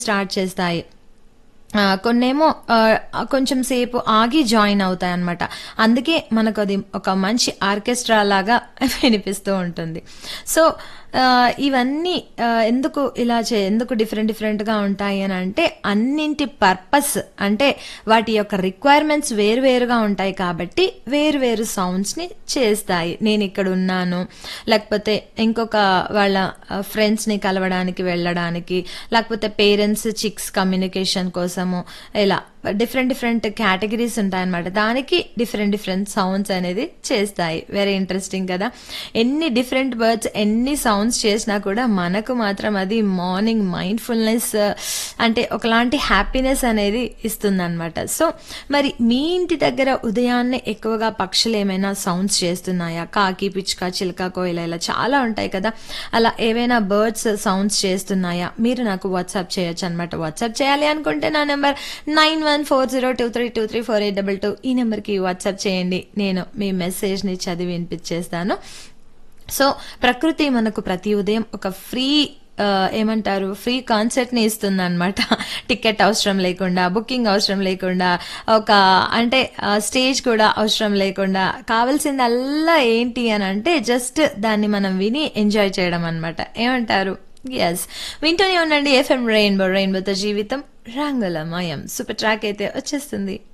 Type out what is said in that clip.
start చేస్తాయి ఆ, కొన్నేమో ఆ, కొంచెం సేపు ఆగి జాయిన్ అవుతాయి అనమాట అందుకే మనకు అది ఒక మంచి ఆర్కెస్ట్రా లాగా వినిపిస్తూ ఉంటుంది సో ఆ, ఇవన్నీ ఆ, ఎందుకు ఇలా చే ఎందుకు డిఫరెంట్ డిఫరెంట్గా ఉంటాయి అని అంటే అన్నింటి పర్పస్ అంటే వాటి యొక్క రిక్వైర్మెంట్స్ వేరువేరుగా ఉంటాయి కాబట్టి వేరువేరు సౌండ్స్ని చేస్తాయి నేను ఇక్కడ ఉన్నాను లేకపోతే ఇంకొక వాళ్ళ ఫ్రెండ్స్ని కలవడానికి వెళ్ళడానికి లేకపోతే పేరెంట్స్ చిక్స్ కమ్యూనికేషన్ కోసము ఇలా డిఫరెంట్ డిఫరెంట్ కేటగిరీస్ ఉంటాయన్నమాట దానికి డిఫరెంట్ డిఫరెంట్ సౌండ్స్ అనేది చేస్తాయి వెరీ ఇంట్రెస్టింగ్ కదా ఎన్ని డిఫరెంట్ వర్డ్స్ ఎన్ని సౌండ్స్ చేసినా కూడా మనకు మాత్రం అది మార్నింగ్ మైండ్ఫుల్నెస్ అంటే ఒకలాంటి హ్యాపీనెస్ అనేది ఇస్తుందన్నమాట సో మరి మీ ఇంటి దగ్గర ఉదయాన్నే ఎక్కువగా పక్షులు ఏమైనా సౌండ్స్ చేస్తున్నాయా కాకి పిచ్చుక చిలుక కోయిల ఇలా చాలా ఉంటాయి కదా అలా ఏవైనా బర్డ్స్ సౌండ్స్ చేస్తున్నాయా మీరు నాకు వాట్సాప్ చేయొచ్చు అనమాట వాట్సాప్ చేయాలి అనుకుంటే నా number nine one four zero two three two three four eight double two ఈ నెంబర్కి వాట్సాప్ చేయండి నేను మీ మెసేజ్ని చదివి వినిపించేస్తాను సో ప్రకృతి మనకు ప్రతి ఉదయం ఒక ఫ్రీ ఆ, ఏమంటారు ఫ్రీ కాన్సర్ట్ ని ఇస్తుంది అనమాట టికెట్ అవసరం లేకుండా బుకింగ్ అవసరం లేకుండా ఒక అంటే స్టేజ్ కూడా అవసరం లేకుండా కావాల్సిందల్లా ఏంటి అని అంటే జస్ట్ దాన్ని మనం విని ఎంజాయ్ చేయడం అనమాట ఏమంటారు ఎస్ వింటూనే ఉండండి ఎఫ్ఎం రెయిన్బో రెయిన్బోతో జీవితం రంగులమయం సూపర్ ట్రాక్ అయితే వచ్చేస్తుంది